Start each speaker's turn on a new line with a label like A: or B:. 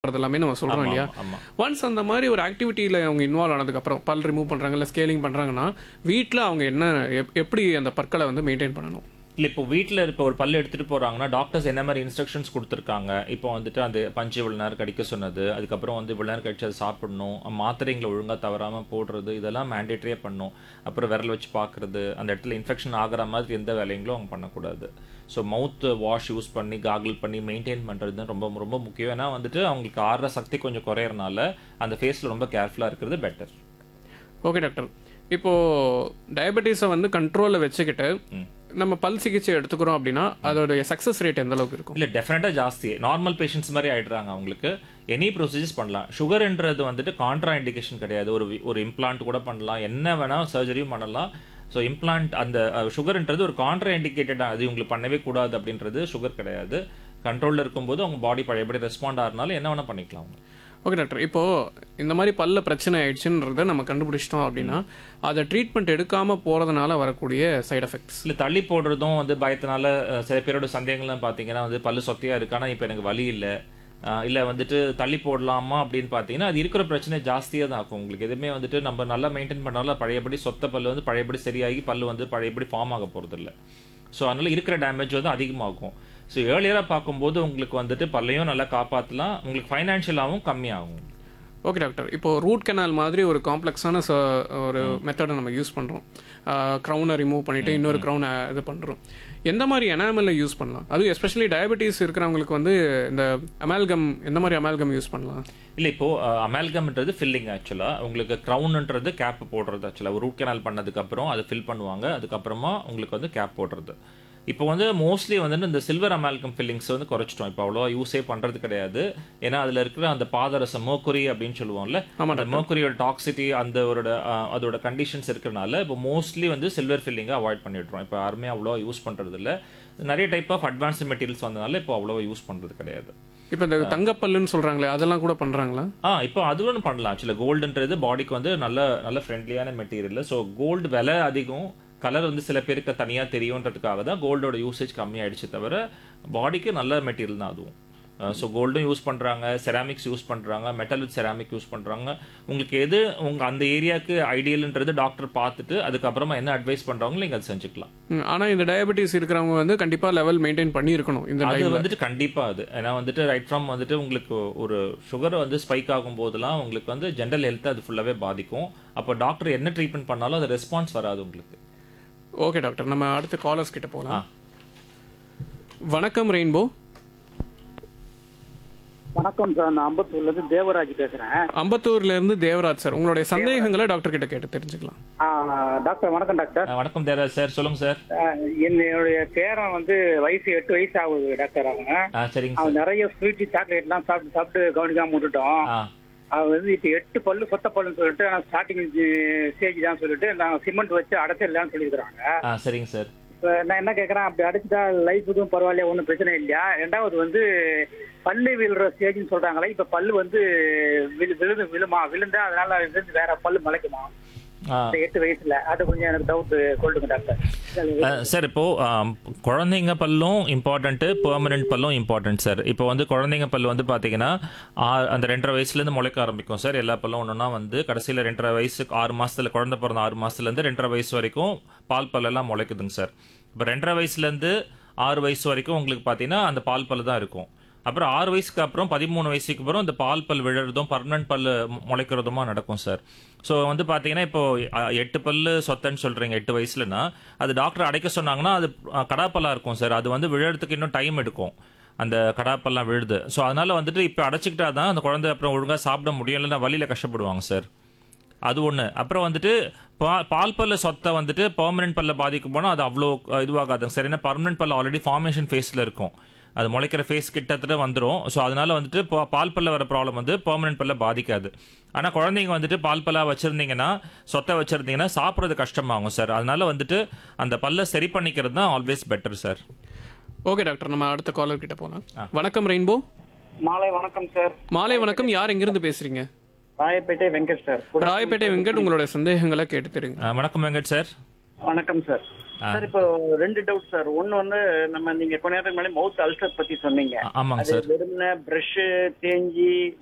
A: பண்றது எல்லாமே நம்ம சொல்றோம் இல்லையா
B: ஆமா
A: ஒன்ஸ் அந்த மாதிரி ஒரு ஆக்டிவிட்டியில் அவங்க இன்வால்வ் ஆனதுக்கப்புறம் பல் ரிமூவ் பண்ணுறாங்க இல்லை ஸ்கேலிங் பண்ணுறாங்கன்னா வீட்டில் அவங்க என்ன எப்- எப்படி அந்த பற்களை வந்து மெயின்டைன் பண்ணணும்
B: இல்ல இப்போ வீட்டில் இப்போ ஒரு பல்லு எடுத்துட்டு போறாங்கன்னா டாக்டர்ஸ் என்ன மாதிரி இன்ஸ்ட்ரக்ஷன்ஸ் கொடுத்துருக்காங்க இப்போ வந்துட்டு அந்த பஞ்சு இவ்வளோ நேரம் கடிக்க சொன்னது அதுக்கப்புறம் வந்து இவ்வளோ நேரம் கழிச்சு அதை சாப்பிடணும் மாத்திரைங்களை ஒழுங்கா தவறாம போடுறது இதெல்லாம் மேண்டேட்டரியே பண்ணும் அப்புறம் விரல் வச்சு பார்க்கறது அந்த இடத்துல இன்ஃபெக்ஷன் ஆகிற மாதிரி எந்த வேலைங்களும் அவங்க பண்ணக்கூடாது ஸோ மவுத் வாஷ் யூஸ் பண்ணி காகிள் பண்ணி மெயின்டைன் பண்ணுறது தான் ரொம்ப ரொம்ப முக்கியம் ஏன்னா வந்துட்டு அவங்களுக்கு ஆடுற சக்தி கொஞ்சம் குறையறனால அந்த ஃபேஸில் ரொம்ப கேர்ஃபுல்லாக இருக்கிறது பெட்டர்
A: ஓகே டாக்டர் இப்போது டயபெட்டிஸை வந்து கண்ட்ரோலில் வச்சுக்கிட்டு நம்ம பல் சிகிச்சை எடுத்துக்கிறோம் அப்படின்னா அதோடைய சக்ஸஸ் ரேட் எந்த அளவுக்கு இருக்கும்
B: இல்லை டெஃபினட்டாக ஜாஸ்தி நார்மல் பேஷண்ட்ஸ் மாதிரி ஆயிடுறாங்க அவங்களுக்கு எனி ப்ரொசீஜர்ஸ் பண்ணலாம் சுகர்ன்றது வந்துட்டு கான்ட்ரா இண்டிகேஷன் கிடையாது ஒரு வி- ஒரு இம்ப்ளான்ட் கூட பண்ணலாம் என்ன வேணால் சர்ஜரியும் பண்ணலாம் ஸோ இம்ப்ளான்ட் அந்த சுகர்ன்றது ஒரு கான்ட்ரா இண்டிகேட்டட் அது உங்களுக்கு பண்ணவே கூடாது அப்படின்றது சுகர் கிடையாது கண்ட்ரோலில் இருக்கும்போது அவங்க பாடி பழையபடி ரெஸ்பாண்ட் ஆகிறனால என்ன வேணால் பண்ணிக்கலாம் அவங்க
A: ஓகே டாக்டர் இப்போ இந்த மாதிரி பல்ல பிரச்சனை ஆயிடுச்சுன்றதை நம்ம கண்டுபிடிச்சிட்டோம் அப்படின்னா அதை ட்ரீட்மெண்ட் எடுக்காம போறதுனால வரக்கூடிய சைடு எஃபெக்ட்ஸ்
B: இல்லை தள்ளி போடுறதும் வந்து பயத்தினால அஹ், சில பேரோட சந்தேகங்கள்லாம் பார்த்தீங்கன்னா வந்து பல்லு சொத்தையாக இருக்கு ஆனால் இப்போ எனக்கு வலி இல்லை இல்லை வந்துட்டு தள்ளி போடலாமா அப்படின்னு பார்த்தீங்கன்னா அது இருக்கிற பிரச்சனை ஜாஸ்தியாக தான் இருக்கும் உங்களுக்கு எதுவுமே வந்துட்டு நம்ம நல்லா மெயின்டைன் பண்ணாலும் பழையபடி சொத்த பல்லு வந்து பழையபடி சரியாகி பல்லு வந்து பழையபடி ஃபார்ம் ஆக போகிறதில்ல ஸோ அதனால இருக்கிற டேமேஜ் வந்து அதிகமாகும் ஸோ ஏர்லியராக பார்க்கும்போது உங்களுக்கு வந்துட்டு பல்லையும் நல்லா காப்பாற்றலாம் உங்களுக்கு ஃபைனான்ஷியலாகவும் கம்மியாகும்
A: ஓகே டாக்டர் இப்போ ரூட் கெனால் மாதிரி ஒரு காம்ப்ளெக்ஸான ஒரு மெத்தடை நம்ம யூஸ் பண்ணுறோம் க்ரௌனை ரிமூவ் பண்ணிட்டு இன்னொரு க்ரௌனை இது பண்ணுறோம் எந்த மாதிரி எனாமலில் யூஸ் பண்ணலாம் அதுவும் எஸ்பெஷலி டயபெட்டிஸ் இருக்கிறவங்களுக்கு வந்து இந்த அமால்கம் எந்த மாதிரி அமால்கம் யூஸ் பண்ணலாம்
B: இல்லை இப்போ அமால்கம்ன்றது ஃபில்லிங் ஆக்சுவலாக உங்களுக்கு க்ரௌன்ன்றது கேப் போடுறது ஆக்சுவலாக ரூட் கெனால் பண்ணதுக்கப்புறம் அதை ஃபில் பண்ணுவாங்க அதுக்கப்புறமா உங்களுக்கு வந்து கேப் போடுறது இப்போ வந்து மோஸ்ட்லி வந்து இந்த சில்வர் அமால்கம் ஃபில்லிங்ஸ் வந்து குறைச்சிட்டோம் இப்போ அவ்வளோ யூஸே பண்ணுறது கிடையாது ஏன்னா அதில் இருக்கிற அந்த பாதரசம் மோக்குரி அப்படின்னு சொல்லுவோம்ல அந்த மோக்குரியோட டாக்ஸிட்டி அந்த ஒரு அஹ், அதோட கண்டிஷன்ஸ் இருக்கிறனால இப்போ மோஸ்ட்லி வந்து சில்வர் ஃபில்லிங்கை அவாய்ட் பண்ணிடுறோம் இப்போ யாருமே அவ்வளோ யூஸ் பண்ணுறது இல்ல நிறைய டைப் ஆஃப் அட்வான்ஸ்டு மெட்டீரியல்ஸ் வந்தனால இப்போ அவ்வளோ யூஸ் பண்ணுறது கிடையாது
A: இப்போ இந்த தங்கப்பல்லுன்னு சொல்கிறாங்களே அதெல்லாம் கூட பண்ணுறாங்களா
B: ஆ இப்போ அது ஒன்று பண்ணலாம் ஆக்சுவலாக கோல்டுன்றது பாடிக்கு வந்து நல்ல நல்ல ஃப்ரெண்ட்லியான மெட்டீரியல் ஸோ கோல்டு விலை அதிகம் கலர் வந்து சில பேருக்கு தனியாக தெரியுன்றதுக்காக தான் கோல்டோட யூசேஜ் கம்மியாயிடுச்சு தவிர பாடிக்கு நல்ல மெட்டீரியல் தான் அதுவும் ஸோ கோல்டும் யூஸ் பண்ணுறாங்க செராமிக்ஸ் யூஸ் பண்ணுறாங்க மெட்டல் வித் செராமிக் யூஸ் பண்ணுறாங்க உங்களுக்கு எது உங்கள் அந்த ஏரியாவுக்கு ஐடியல்ன்றது டாக்டர் பார்த்துட்டு அதுக்கப்புறமா என்ன அட்வைஸ் பண்ணுறாங்களோ நீங்கள் அதை செஞ்சுக்கலாம்
A: ம், ஆனா இந்த டயபெட்டிஸ் இருக்கிறவங்க வந்து கண்டிப்பா லெவல் மெயின்டைன் பண்ணி இருக்கணும் இந்த
B: அது
A: டைம்ல
B: வந்துட்டு கண்டிப்பா அது ஏன்னா வந்துட்டு ரைட் ஃப்ரம் வந்துட்டு உங்களுக்கு ஒரு சுகர் வந்து ஸ்பைக் ஆகும் போதெல்லாம் உங்களுக்கு வந்து ஜென்ரல் ஹெல்த் அது ஃபுல்லாவே பாதிக்கும் அப்போ டாக்டர் என்ன ட்ரீட்மெண்ட் பண்ணாலும் அது ரெஸ்பான்ஸ் வராது உங்களுக்கு
A: ஓகே டாக்டர் நம்ம அடுத்த காலர்ஸ் கிட்ட
B: ஆ.
A: போலாம் வணக்கம் ரெயின்போ
C: வணக்கம் சார் நான் அம்பத்தூர்ல இருந்து தேவராஜ் பேசுறேன்
A: அம்பத்தூர்ல இருந்து தேவராஜ் சார் உங்களுடைய சந்தேகங்களை டாக்டர் கிட்ட கேட்டு தெரிஞ்சுக்கலாம்
C: ஆ, டாக்டர் வணக்கம் டாக்டர்
B: ஆ, வணக்கம் தேராஜ் சார் சொல்லுங்க சார்
C: ஆ, என்னுடைய பேரன் வந்து வயசு எட்டு வயசு ஆகுது டாக்டர் அவங்க
B: ஆ சரிங்க சார்
C: அவன் நிறைய ஸ்வீட் சாக்லேட் எல்லாம் சாப்பிட்டு சாப்பிட்டு கவனிக்காம விட்டுட்டோம்
B: ஆ
C: அவன் வந்து இப்ப எட்டு பல்லு சொத்த பல்லுன்னு சொல்லிட்டு நான் ஸ்டார்டிங் ஸ்டேஜ் தான் சொல்லிட்டு நான் சிமெண்ட் வச்சு அடைச்சிடலாம்னு சொல்லியிருக்கிறாங்க
B: ஆ சரிங்க சார்
C: இப்ப நான் என்ன கேட்கறேன் அப்படி அடைச்சிட்டா லைஃபுக்கும் பரவாயில்லையா ஒன்றும் பிரச்சனை இல்லையா ரெண்டாவது வந்து பல்லு விழுற ஸ்டேஜ்னு சொல்றாங்களே இப்ப பல்லு வந்து விழு விழுது விழுமா விழுந்தா அதனால இருந்து வேற பல்லு முளைக்குமா
B: ஆ
C: இந்த எட்டு வயசுல அது கொஞ்சம் எனக்கு டவுட் சொல்லுங்க டாக்டர்
B: அஹ் சார் இப்போ ஆம், குழந்தைங்க பல்லும் இம்பார்ட்டன்ட்டு பெர்மனன்ட் பல்லும் இம்பார்ட்டன்ட் சார் இப்போ வந்து குழந்தைங்க பல் வந்து பார்த்தீங்கன்னா ஆ- அந்த ரெண்டரை வயசுலேருந்து முளைக்க ஆரம்பிக்கும் சார் எல்லா பல்லும் ஒன்றுனா வந்து கடைசியில் ரெண்டரை வயசுக்கு ஆறு மாசத்துல குழந்தை பிறந்த ஆறு மாசத்துலேருந்து ரெண்டரை வயசு வரைக்கும் பால் பல்லெல்லாம் முளைக்குதுங்க சார் இப்போ ரெண்டரை வயசுலேருந்து ஆறு வயசு வரைக்கும் உங்களுக்கு பார்த்தீங்கன்னா அந்த பால் பல்லு தான் இருக்கும் அப்புறம் ஆறு வயசுக்கு அப்புறம் பதிமூணு வயசுக்கு அப்புறம் இந்த பால் பல் விழுறதும் பர்மனன்ட் பல் மு- முளைக்கிறதுமா நடக்கும் சார் ஸோ வந்து பார்த்தீங்கன்னா இப்போ அ, எட்டு பல்லு சொத்தன்னு சொல்றீங்க எட்டு வயசுலனா அது டாக்டர் அடைக்க சொன்னாங்கன்னா அது அ, கடாப்பல்லா இருக்கும் சார் அது வந்து விழறதுக்கு இன்னும் டைம் எடுக்கும் அந்த கடாப்பெல்லாம் விழுது ஸோ அதனால வந்துட்டு இப்போ அடைச்சிக்கிட்டா தான் அந்த குழந்தை அப்புறம் ஒழுங்காக சாப்பிட முடியும் இல்லைன்னா வழியில் கஷ்டப்படுவாங்க சார் அது ஒன்று அப்புறம் வந்துட்டு பா பால் பல்ல சொத்தை வந்துட்டு பெர்மனன்ட் பல்ல பாதிக்கும் போனால் அது அவ்வளோ அஹ், இதுவாகாதுங்க சார் ஏன்னா பர்மனன்ட் பல்ல ஆல்ரெடி ஃபார்மேஷன் ஃபேஸில் இருக்கும் அது முளைக்கிற ஃபேஸ் கிட்டத்தட்ட வந்துடும் ஸோ அதனால வந்துட்டு பா- பால் பல்ல வர ப்ராப்ளம் வந்து பெர்மனன்ட் பல்ல பாதிக்காது ஆனால் குழந்தைங்க வந்துட்டு பால் பல்லா வச்சுருந்தீங்கன்னா சொத்தை வச்சுருந்தீங்கன்னா சாப்பிட்றது கஷ்டமாகும் சார் அதனால வந்துட்டு அந்த பல்லை சரி பண்ணிக்கிறது தான் always better sir
A: okay doctor நம்ம அடுத்த காலர் கிட்ட போலாம் வணக்கம் ரெயின்போ
C: மாலை வணக்கம் சார்
A: மாலை வணக்கம் யார் எங்கிருந்து பேசுறீங்க
C: ராயப்பேட்டை வெங்கட் சார்
A: ராயப்பேட்டை வெங்கட் உங்களுடைய சந்தேகங்களை கேட்டு தெரியுங்க
B: அஹ், வணக்கம் வெங்கட் சார்
C: வணக்கம் சார் சார் இப்போ ரெண்டு டவுட் சார் ஒன்னு வந்து நம்ம நீங்க கொஞ்ச நேரத்துக்கு முன்னாடி மவுத் அல்சர் பத்தி சொன்னீங்க
B: ஆமாங்க
C: அது
B: சார்
C: வெறுமனே பிரஷ் தேஞ்சி